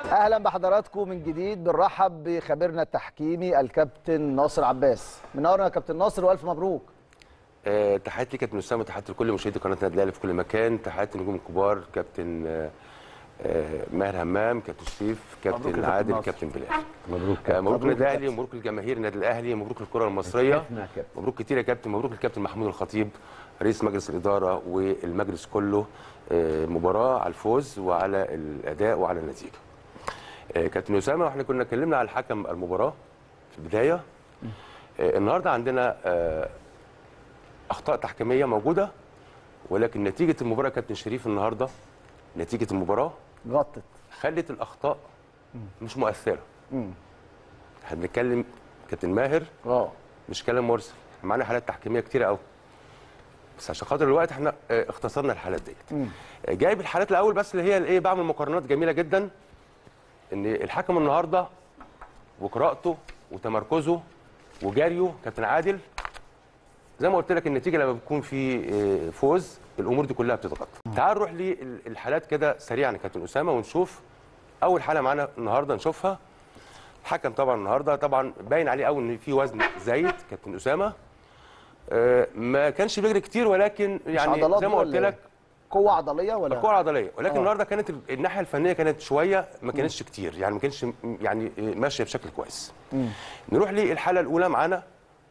اهلا بحضراتكم من جديد بنرحب بخبيرنا التحكيمي الكابتن ناصر عباس منورنا يا كابتن ناصر والف مبروك آه، تحياتي لي كابتن اسامه تحياتي لكل مشاهدي قناه النادي الاهلي في كل مكان تحياتي النجوم الكبار كابتن آه، آه، ماهر همام كابتن شريف مبروك يا كابتن كابتن عادل ناصر. كابتن بلال مبروك آه، مبروك للنادي يا الاهلي ومبروك لجماهير النادي الاهلي مبروك للكره المصريه شفنا يا كابتن. مبروك كتير يا كابتن مبروك للكابتن محمود الخطيب رئيس مجلس الاداره والمجلس كله آه، مباراه على الفوز وعلى الاداء وعلى النتيجه آه، كابتن اسامه واحنا كنا اتكلمنا على حكم المباراه في البدايه آه، النهارده عندنا آه، اخطاء تحكيميه موجوده ولكن نتيجه المباراه كابتن شريف النهارده نتيجه المباراه غطت خلت الاخطاء مش مؤثره مم. احنا بنتكلم كابتن ماهر اه مش كلام مرسل معانا حالات تحكيميه كتيره قوي بس عشان خاطر الوقت احنا اه، اختصرنا الحالات ديت اه، جايب الحالات الاول بس اللي هي الايه بعمل مقارنات جميله جدا ان الحكم النهارده وقراءته وتمركزه وجريه كابتن عادل زي ما قلت لك النتيجه لما بيكون في اه، فوز الامور دي كلها بتتغطى تعال نروح للحالات كده سريعا يا كابتن اسامه ونشوف اول حاله معانا النهارده نشوفها الحكم طبعا النهارده طبعا باين عليه قوي ان في وزن زايد كابتن اسامه آه، ما كانش بيجري كتير ولكن يعني عضلات زي ما قلت ولا لك قوه عضليه ولا الكره العضليه ولكن آه. النهارده كانت ال- الناحيه الفنيه كانت شويه ما كانتش كتير يعني ما كانتش م- يعني آه، ماشيه بشكل كويس نروح للحاله الاولى معانا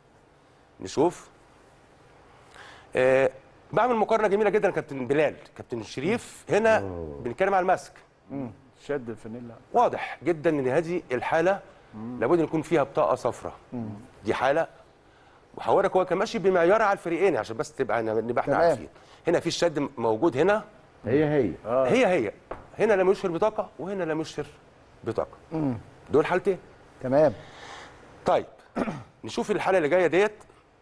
نشوف آه، بعمل مقارنه جميله جدا كابتن بلال كابتن شريف هنا بنتكلم على المسك شد الفانيلا واضح جدا ان هذه الحاله لابد ان يكون فيها بطاقه صفراء دي حاله وحوارك هو كان ماشي بمعيار على الفريقين عشان بس تبقى نبقى احنا تمام. عارفين هنا في الشد موجود هنا هي هي هي هي هنا لم يشهر بطاقه وهنا لم يشهر بطاقه دول حالتين تمام طيب نشوف الحاله اللي جايه ديت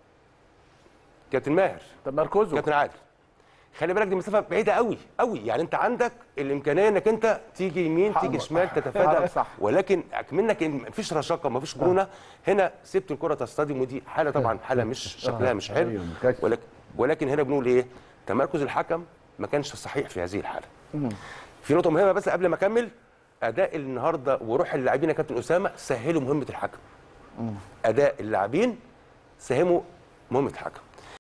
كابتن ماهر تمركزه كابتن عادل خلي بالك دي مسافه بعيده قوي قوي يعني انت عندك الامكانيه انك انت تيجي يمين تيجي شمال تتفادى حرك صح. ولكن اكمنك إن مفيش رشاقه مفيش مرونه هنا سبت الكره تصطدم ودي حاله طبعا حاله مش شكلها مش حلو أيوة، مكشف. ولكن ولكن هنا بنقول ايه تمركز الحكم ما كانش صحيح في هذه الحاله في نقطه مهمه بس قبل ما اكمل اداء النهارده وروح اللاعبين يا كابتن اسامه سهلوا مهمه الحكم اداء اللاعبين ساهموا مهمه الحكم